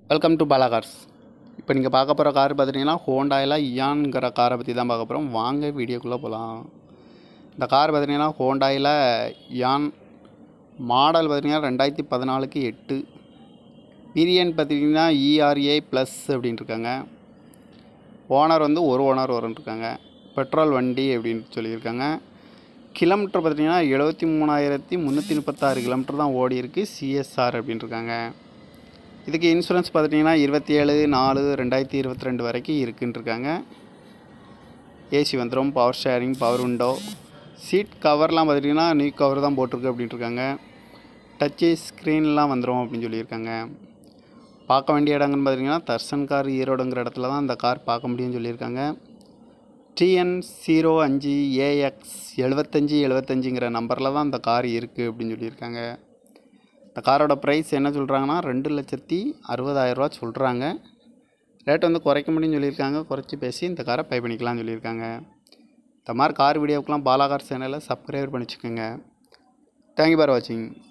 welcome to Bala cars இப்போ நீங்கள் பார்க்க போகிற கார் பார்த்துட்டிங்கன்னா ஹோண்டாயில் இயான்ங்கிற காரை பற்றி தான் பார்க்க போகிறோம் வாங்க வீடியோக்குள்ளே போகலாம் இந்த கார் பார்த்துட்டிங்கன்னா ஹோண்டாயில் யான் மாடல் பார்த்திங்கன்னா ரெண்டாயிரத்தி பதினாலுக்கு எட்டு பீரியன் பார்த்திங்கன்னா இஆர்ஏ ப்ளஸ் அப்படின்னு இருக்காங்க ஓனர் வந்து ஒரு ஓனர் இருக்காங்க பெட்ரோல் வண்டி அப்படின்னு சொல்லியிருக்காங்க கிலோமீட்டர் பார்த்திங்கன்னா எழுபத்தி மூணாயிரத்தி முந்நூற்றி முப்பத்தாறு கிலோமீட்டர் தான் ஓடி இருக்கு சிஎஸ்ஆர் அப்படின்னு இருக்காங்க இதுக்கு இன்சூரன்ஸ் பார்த்துட்டிங்கன்னா இருபத்தி ஏழு நாலு ரெண்டாயிரத்தி இருபத்தி ரெண்டு வரைக்கும் இருக்குன்னு இருக்காங்க ஏசி வந்துடும் power sharing power window seat கவர்லாம் பார்த்துட்டிங்கன்னா நியூ கவர் தான் போட்டிருக்கு அப்படின்ட்டு இருக்காங்க டச்சு ஸ்க்ரீன்லாம் வந்துடும் அப்படின்னு சொல்லியிருக்காங்க பார்க்க வேண்டிய இடங்கன்னு பார்த்தீங்கன்னா தர்சன் கார் ஈரோடுங்கிற இடத்துல தான் இந்த கார் பார்க்க முடியும்னு சொல்லியிருக்காங்க டிஎன் ஜீரோ அஞ்சு ஏஎக்ஸ் எழுபத்தஞ்சி எழுபத்தஞ்சிங்கிற நம்பரில் தான் இந்த கார் இருக்குது அப்படின்னு சொல்லியிருக்காங்க இந்த காரோட ப்ரைஸ் என்ன சொல்கிறாங்கன்னா ரெண்டு லட்சத்தி அறுபதாயிரரூவா சொல்கிறாங்க ரேட் வந்து குறைக்க முடியும்னு சொல்லியிருக்காங்க குறைச்சி பேசி இந்த காரை பை பண்ணிக்கலாம்னு சொல்லியிருக்காங்க இந்த மாதிரி கார் வீடியோக்கெலாம் பாலா கார் சேனலை சப்ஸ்கிரைப் பண்ணி வச்சுக்கோங்க தேங்க்யூ ஃபார் வாட்சிங்